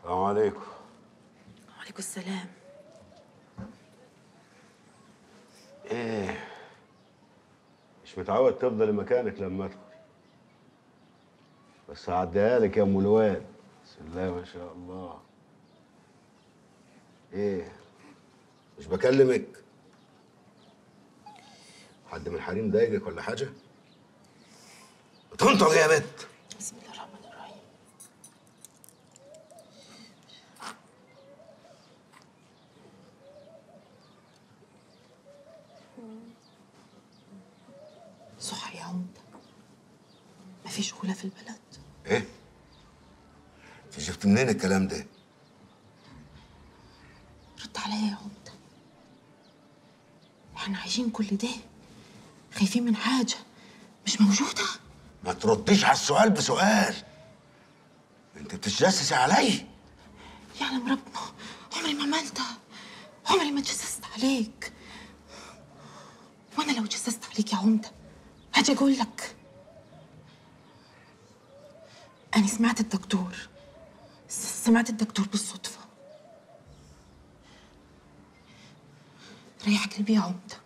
السلام عليكم وعليكم السلام ايه مش متعود تفضلي مكانك لما ادخل بس هعديها لك يا ام الواد بسم الله ما شاء الله ايه مش بكلمك حد من الحريم ضايقك ولا حاجه تنطق يا بت بسم الله الرحمن الرحيم صح يا عمدة ما فيش غلا في البلد ايه انت جبت منين الكلام ده رد عليا يا عمدة احنا عايشين كل ده خايفين من حاجة مش موجودة ما ترديش على السؤال بسؤال انت بتتجسسي علي يعلم ربنا عمري ما عملتها عمري ما تجسست عليك وانا لو تجسست عليك يا عمدة هاجي اقول لك انا سمعت الدكتور س- سمعت الدكتور بالصدفة ريح قلبي يا عمدة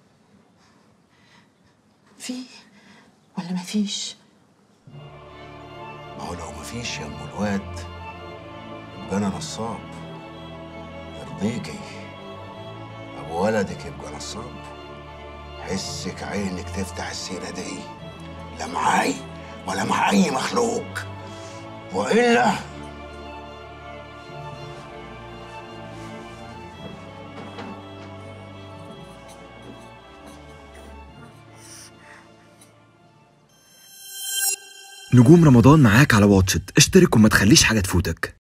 في ولا ما فيش ما هو لو مفيش يا ام الواد يبقى انا نصاب يرضيكي ابو ولدك يبقى نصاب حسك عينك تفتح السيره دي لا معاي ولا مع اي مخلوق والا نجوم رمضان معاك على واتشت اشترك وما تخليش حاجة تفوتك